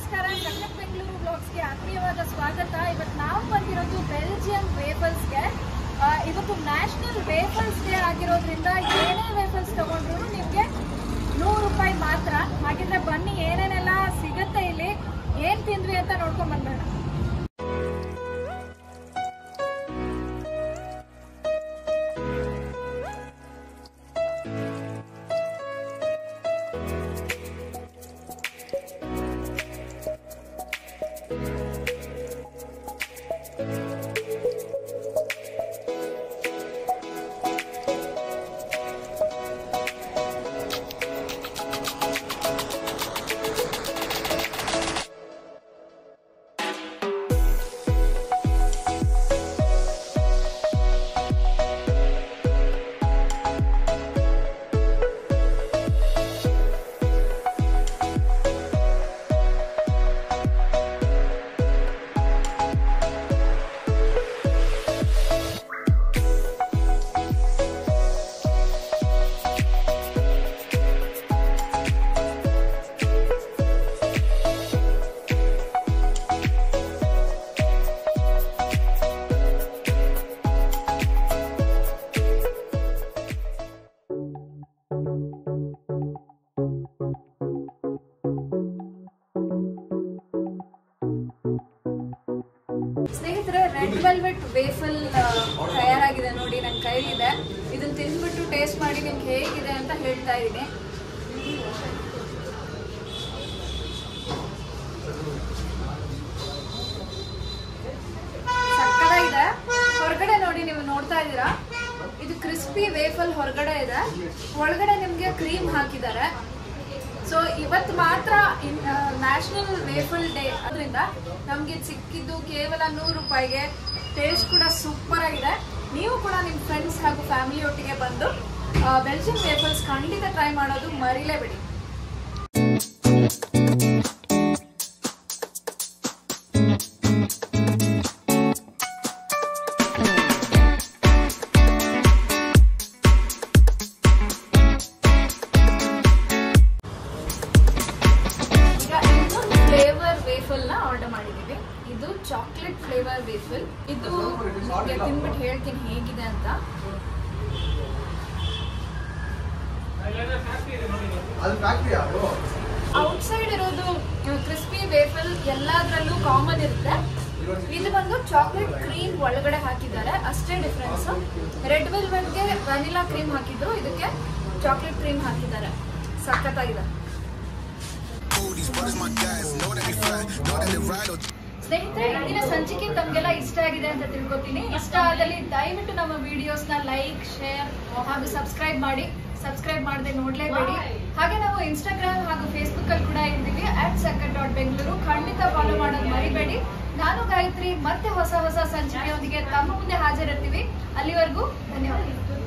ನಮಸ್ಕಾರ ಸಖತ್ ಬೆಂಗಳೂರು ಬ್ಲಾಗ್ಸ್ಗೆ ಆತ್ಮೀಯವಾದ ಸ್ವಾಗತ ಇವತ್ತು ನಾವು ಬಂದಿರೋದು ಬೆಲ್ಜಿಯಂ ವೇಫಲ್ಸ್ಗೆ ಇವತ್ತು ನ್ಯಾಷನಲ್ ವೇಫಲ್ಸ್ ಡೇ ಆಗಿರೋದ್ರಿಂದ ಏನೇ ವೇಫಲ್ಸ್ ತಗೊಂಡ್ರು ನಿಮಗೆ ನೂರು ರೂಪಾಯಿ ಮಾತ್ರ ಹಾಗಿದ್ರೆ ಬನ್ನಿ ಏನೇನೆಲ್ಲ ಸಿಗುತ್ತೆ ಇಲ್ಲಿ ಏನ್ ತಿಂದ್ವಿ ಅಂತ ನೋಡ್ಕೊಂಡ್ ಬಂದ್ಬೇಡ ಸ್ನೇಹಿತರೆ ರೆಡ್ ವೆಲ್ವೆಟ್ ವೇಫಲ್ ತಯಾರಾಗಿದೆ ನೋಡಿ ನನ್ನ ಕೈಲಿದೆ ಇದನ್ನ ತಿಂದ್ಬಿಟ್ಟು ಟೇಸ್ಟ್ ಮಾಡಿ ನಿಮ್ಗೆ ಹೇಗಿದೆ ಅಂತ ಹೇಳ್ತಾ ಇದ್ದೀನಿ ಸಕ್ಕತ್ತಾಗಿದೆ ಹೊರಗಡೆ ನೋಡಿ ನೀವು ನೋಡ್ತಾ ಇದ್ದೀರಾ ಇದು ಕ್ರಿಸ್ಪಿ ವೇಫಲ್ ಹೊರಗಡೆ ಇದೆ ಒಳಗಡೆ ನಿಮ್ಗೆ ಕ್ರೀಮ್ ಹಾಕಿದ್ದಾರೆ ಸೊ ಇವತ್ತು ಮಾತ್ರ ನ್ಯಾಷನಲ್ ವೇಫಲ್ ಡೇ ಅದರಿಂದ ನಮ್ಗೆ ಇದ್ ಸಿಕ್ಕಿದ್ದು ಕೇವಲ ನೂರು ರೂಪಾಯಿಗೆ ಟೇಸ್ಟ್ ಕೂಡ ಸೂಪರ್ ಆಗಿದೆ ನೀವು ಕೂಡ ನಿಮ್ಮ ಫ್ರೆಂಡ್ಸ್ ಹಾಗೂ ಫ್ಯಾಮಿಲಿ ಒಟ್ಟಿಗೆ ಬಂದು ಬೆಲ್ಜಿಯಂ ವೇಫಲ್ಸ್ ಖಂಡಿತ ಟ್ರೈ ಮಾಡೋದು ಮರಿಲೇಬೇಡಿ ಈಗ ಇನ್ನೊಂದು ಫ್ಲೇವರ್ ವೇಫಲ್ ನ ಆರ್ಡರ್ ಮಾಡಿದೀವಿ ಇದು ಚಾಕ್ಲೇಟ್ ಫ್ಲೇವರ್ ವೇಫಲ್ ಇದು ನಿಮ್ಗೆ ತಿನ್ಬಿಟ್ಟು ಹೇಳ್ತೀನಿ ಹೇಗಿದೆ ಅಂತ ಅದು ಫ್ಯಾಕ್ಟ್ರಿ ಅದು ಔಟ್ಸೈಡ್ ಇರೋದು ಕ್ರಿಸ್ಪಿ ವೇಫಲ್ ಎಲ್ಲಾದ್ರಲ್ಲೂ ಕಾಮನ್ ಇರುತ್ತೆ ಇದು ಬಂದು ಚಾಕ್ಲೇಟ್ ಕ್ರೀಮ್ ಒಳಗಡೆ ಹಾಕಿದ್ದಾರೆ ಅಷ್ಟೇ ಡಿಫ್ರೆನ್ಸ್ ರೆಡ್ ವೆಲ್ವೆಟ್ಗೆ ವೆನಿಲಾ ಕ್ರೀಮ್ ಹಾಕಿದ್ರು ಇದಕ್ಕೆ ಚಾಕ್ಲೇಟ್ ಕ್ರೀಮ್ ಹಾಕಿದ್ದಾರೆ ಸಖತ್ತಾಗಿದೆ ಸ್ನೇಹಿತರೆ ಇಂದಿನ ಸಂಚಿಕೆ ತಮ್ಗೆಲ್ಲ ಇಷ್ಟ ಆಗಿದೆ ಅಂತ ತಿಳ್ಕೊತೀನಿ ಇಷ್ಟ ಆದಲ್ಲಿ ದಯವಿಟ್ಟು ನಮ್ಮ ವಿಡಿಯೋಸ್ ನ ಲೈಕ್ ಶೇರ್ ಹಾಗೂ ಸಬ್ಸ್ಕ್ರೈಬ್ ಮಾಡಿ ಸಬ್ಸ್ಕ್ರೈಬ್ ಮಾಡದೆ ನೋಡ್ಲೇಬೇಡಿ ಹಾಗೆ ನಾವು ಇನ್ಸ್ಟಾಗ್ರಾಮ್ ಹಾಗೂ ಫೇಸ್ಬುಕ್ ಅಲ್ಲಿ ಕೂಡ ಇರ್ತೀವಿ ಅಟ್ ಸಕ್ಕಟ್ ಡಾಟ್ ಬೆಂಗಳೂರು ಖಂಡಿತ ಫಾಲೋ ಮಾಡೋದು ಮರಿಬೇಡಿ ನಾನು ಗಾಯತ್ರಿ ಮತ್ತೆ ಹೊಸ ಹೊಸ ಸಂಚಿಕೆಯೊಂದಿಗೆ ತಮ್ಮ ಮುಂದೆ ಹಾಜರಿರ್ತೀವಿ ಅಲ್ಲಿವರೆಗೂ ಧನ್ಯವಾದ